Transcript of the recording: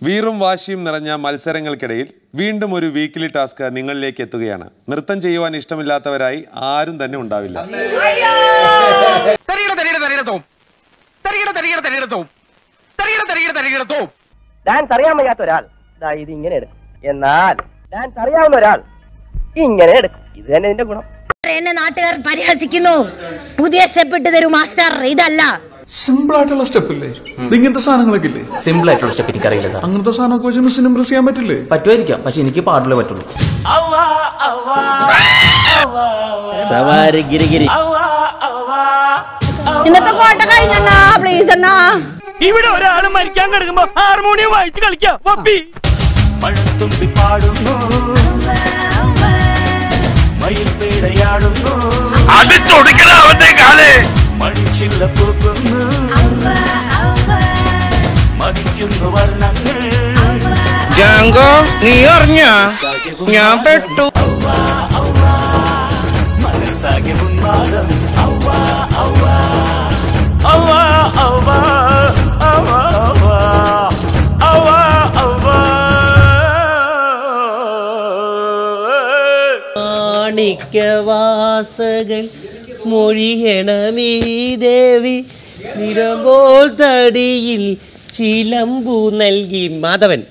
വീറും വാശിയും നിറഞ്ഞ മത്സരങ്ങൾക്കിടയിൽ വീണ്ടും ഒരു വീക്കിലി ടാസ്ക് നിങ്ങളിലേക്ക് എത്തുകയാണ് നൃത്തം ചെയ്യുവാൻ ഇഷ്ടമില്ലാത്തവരായി ആരും തന്നെ ഉണ്ടാവില്ല തരികിട തരികിട തരികിട തോം തരികിട തരികിട തരികിട തോം തരികിട തരികിട തരികിട തോം ഡാൻസ് അറിയാൻ വയ്യാത്ത ഒരാൾ ദാ ഇത് ഇങ്ങനെ എടുക്കും എന്നാൽ ഡാൻസ് അറിയാവുന്ന ഒരാൾ ഇങ്ങനെ എടുക്കും ഇത് തന്നെ ഇതിന്റെ ഗുണം എന്നെ നാട്ടുകാർ പരിഹസിക്കുന്നു പുതിയ സ്റ്റെപ്പ് ഇട്ട് തരൂ മാസ്റ്റർ ഇതല്ല സിമ്പിൾ ആയിട്ടുള്ള സ്റ്റെപ്പ് ഇല്ലേ ഇത് ഇങ്ങനത്തെ സാധനങ്ങളൊക്കെ ഇല്ലേ സിമ്പിൾ ആയിട്ടുള്ള സ്റ്റെപ്പ് എനിക്കറിയില്ല സാർ അങ്ങനത്തെ സാധനമൊക്കെ വെച്ച് മിസ്സിന് ഇംപ്രസ് ചെയ്യാൻ പറ്റില്ലേ പറ്റുമായിരിക്കാം പക്ഷെ എനിക്ക് പാടില്ലേ പറ്റുള്ളൂ ഇന്നത്തെ കോട്ട കഴിഞ്ഞണ്ണാ പ്ലീസ് അണ്ണാ ഇവിടെ ഒരാൾ മരിക്കാൻ കിടക്കുമ്പോ ഹാർമോണിയം വായിച്ച് കളിക്കാം പപ്പി മഴത്തുമ്പി പാടുന്നു മയിൽ പേടയാടുന്നു അത് തൊടുക്കണ അവന്റെ കാലേ മണിച്ചില്ല പൂക്കുന്നു മതിക്കുന്നു വർണ്ണങ്ങൾ ജാങ്കോ നീ അറിഞ്ഞ ഞാൻ പെട്ടു മനസ്സാകെ ഉന്മാദം അവ അവ അവ അവ അവ അവ അവ മാണിക്യവാസകൾ മൊഴിയണമീ ദേവി നിരമ്പോൾ തടിയിൽ ചിലമ്പു നൽകി മാധവൻ